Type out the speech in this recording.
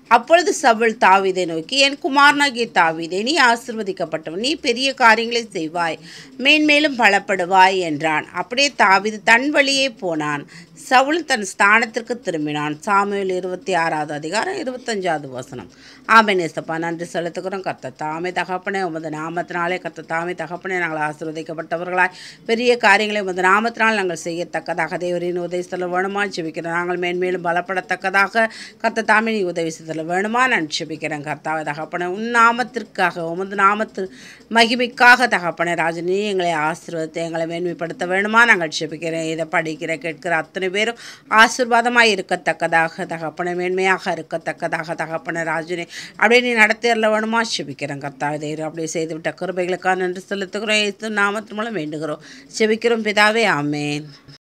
அப்பொழுது சவுல் தாவீதை நோக்கி என் குமாரனாகிய தாவீதை நீ ஆசிர்வதிக்கப்பட்டவன் நீ பெரிய காரியங்களை செய்வாய் மேன்மேலும் பலப்படுவாய் என்றான் அப்படியே தாவீது தன் வழியே போனான் சவுல் தன் ஸ்தானத்திற்கு திரும்பினான் சாமுவேல் இருபத்தி ஆறாவது அதிகாரம் இருபத்தஞ்சாவது வசனம் ஆமென் ஏசப்பா நன்றி செலுத்துகிறோம் கர்த்த தாமே தகப்பனே உமது நாமத்தினாலே கர்த்த தாமே தகப்பனே நாங்கள் ஆசீர்வதிக்கப்பட்டவர்களாய் பெரிய காரியங்களை உமது நாமத்தினால் நாங்கள் செய்யத்தக்கதாக தேவரின் உதவி செல்ல வேணுமா ஜெபிக்கிறோம் நாங்கள் மேன்மேலும் பலப்படத்தக்கதாக கர்த்த தாமே நீ உதவி செய்தல வேணுமா நான் ஜெபிக்கிறேன் கர்த்தாவை தகப்பனே உன் நாமத்திற்காக உமது நாமத்து மகிமைக்காக தகப்பனே ராஜன் நீ எங்களை ஆசீர்வதித்து எங்களை மேன்மைப்படுத்த வேணுமா நாங்கள் ஜெபிக்கிறேன் இதை படிக்கிற கேட்கிற அத்தனை பேரும் ஆசீர்வாதமாய் இருக்கத்தக்கதாக தகப்பனை மேன்மையாக இருக்கத்தக்கதாக தகப்பனை ராஜனே அப்படியே நீ நடத்தியறல வேணுமா செபிக்கிறேன் கர்த்தாவே தேவரே அப்படியே செய்துவிட்ட கிருபைகளுக்காக நன்றி செலுத்துகிறோம் இயேசு நாமத்து மூலம் வேண்டுகிறோம் செபிக்கிறோம் பிதாவே ஆமேன்